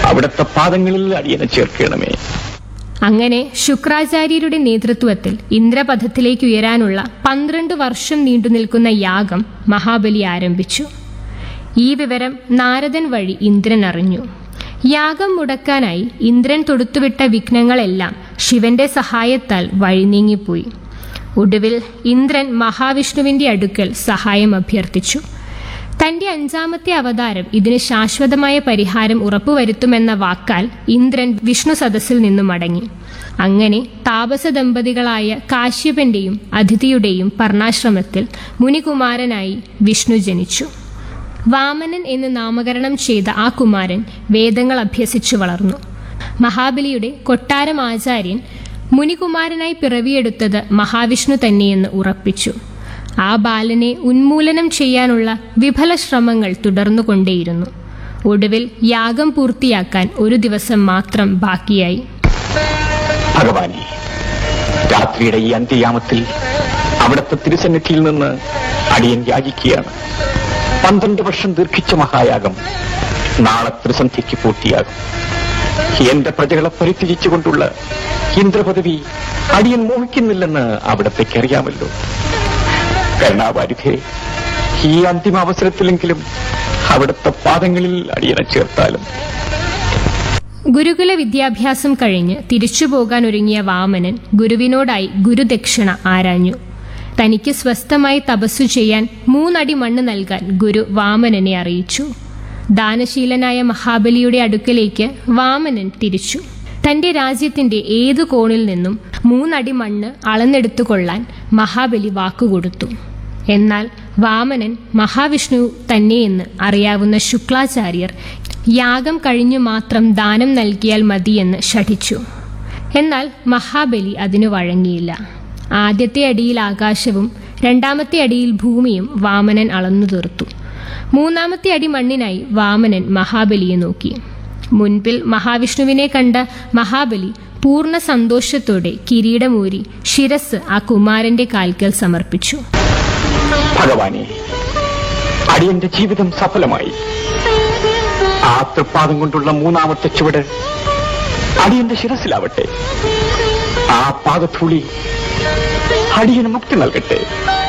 അവിടുത്തെ പാദങ്ങളിൽ അടിയനെ ചേർക്കണമേ അങ്ങനെ ശുക്രാചാര്യരുടെ നേതൃത്വത്തിൽ ഇന്ദ്രപഥത്തിലേക്ക് ഉയരാനുള്ള പന്ത്രണ്ട് വർഷം നീണ്ടുനിൽക്കുന്ന യാഗം മഹാബലി ആരംഭിച്ചു ഈ വിവരം നാരദൻ വഴി ഇന്ദ്രൻ അറിഞ്ഞു യാഗം മുടക്കാനായി ഇന്ദ്രൻ തൊടുത്തുവിട്ട വിഘ്നങ്ങളെല്ലാം ശിവന്റെ സഹായത്താൽ വഴിനീങ്ങിപ്പോയി ഒടുവിൽ ഇന്ദ്രൻ മഹാവിഷ്ണുവിന്റെ അടുക്കൽ സഹായം അഭ്യർത്ഥിച്ചു തന്റെ അഞ്ചാമത്തെ അവതാരം ഇതിന് ശാശ്വതമായ പരിഹാരം ഉറപ്പുവരുത്തുമെന്ന വാക്കാൽ ഇന്ദ്രൻ വിഷ്ണു സദസ്സിൽ നിന്നും മടങ്ങി അങ്ങനെ താപസ ദമ്പതികളായ കാശ്യപന്റെയും അതിഥിയുടെയും പർണാശ്രമത്തിൽ മുനികുമാരനായി വിഷ്ണു ജനിച്ചു വാമനൻ എന്ന് നാമകരണം ചെയ്ത ആ കുമാരൻ വേദങ്ങൾ അഭ്യസിച്ചു വളർന്നു മഹാബലിയുടെ കൊട്ടാരം ആചാര്യൻ മുനികുമാരനായി പിറവിയെടുത്തത് മഹാവിഷ്ണു തന്നെയെന്ന് ഉറപ്പിച്ചു ആ ബാലനെ ഉന്മൂലനം ചെയ്യാനുള്ള വിഫല ശ്രമങ്ങൾ തുടർന്നുകൊണ്ടേയിരുന്നു ഒടുവിൽ യാഗം പൂർത്തിയാക്കാൻ ഒരു ദിവസം മാത്രം ബാക്കിയായി ഭഗവാനെ രാത്രിയുടെ ഈ അന്ത്യയാമത്തിൽ അവിടുത്തെ തിരുസന്നിധിയിൽ നിന്ന് അടിയൻ യാചിക്കുകയാണ് പന്ത്രണ്ട് വർഷം ദീർഘിച്ച മഹായാഗം നാളെ ത്രിസന്ധിക്ക് പൂർത്തിയാകും എന്റെ പ്രജകളെ പരിത്യജിച്ചുകൊണ്ടുള്ള ഇന്ദ്രപദവി അടിയൻ മോഹിക്കുന്നില്ലെന്ന് അവിടത്തേക്ക് അറിയാമല്ലോ കരുണാവാരിധേ ഈ അന്തിമ അവസരത്തിലെങ്കിലും അവിടുത്തെ പാദങ്ങളിൽ അടിയനെ ചേർത്താലും ഗുരുകുല വിദ്യാഭ്യാസം കഴിഞ്ഞ് തിരിച്ചു പോകാൻ ഒരുങ്ങിയ വാമനൻ ഗുരുവിനോടായി ഗുരുദക്ഷിണ ആരാഞ്ഞു തനിക്ക് സ്വസ്ഥമായി തപസ്സു ചെയ്യാൻ മൂന്നടി മണ്ണ് നൽകാൻ ഗുരു വാമനനെ അറിയിച്ചു ദാനശീലനായ മഹാബലിയുടെ അടുക്കലേക്ക് വാമനൻ തിരിച്ചു തന്റെ രാജ്യത്തിന്റെ ഏതു കോണിൽ നിന്നും മൂന്നടി മണ്ണ് അളന്നെടുത്തുകൊള്ളാൻ മഹാബലി വാക്കുകൊടുത്തു എന്നാൽ വാമനൻ മഹാവിഷ്ണു തന്നെയെന്ന് അറിയാവുന്ന ശുക്ലാചാര്യർ യാഗം കഴിഞ്ഞു മാത്രം ദാനം നൽകിയാൽ മതിയെന്ന് ശഠിച്ചു എന്നാൽ മഹാബലി അതിനു വഴങ്ങിയില്ല ആദ്യത്തെ അടിയിൽ ആകാശവും രണ്ടാമത്തെ അടിയിൽ ഭൂമിയും വാമനൻ അളന്നു തീർത്തു മൂന്നാമത്തെ അടി മണ്ണിനായി വാമനൻ മഹാബലിയെ നോക്കി മുൻപിൽ മഹാവിഷ്ണുവിനെ കണ്ട മഹാബലി പൂർണ്ണ സന്തോഷത്തോടെ കിരീടമൂരി ശിരസ് ആ കുമാരന്റെ കാൽക്കൽ സമർപ്പിച്ചു ഭഗവാനെ അടിയന്റെ ജീവിതം സഫലമായി ആ തൃപ്പാദം കൊണ്ടുള്ള മൂന്നാമത്തെ ചുവട് അടിയന്റെ ശിരസിലാവട്ടെ ആ പാദധൂളി അടിയന് മുക്തി നൽകട്ടെ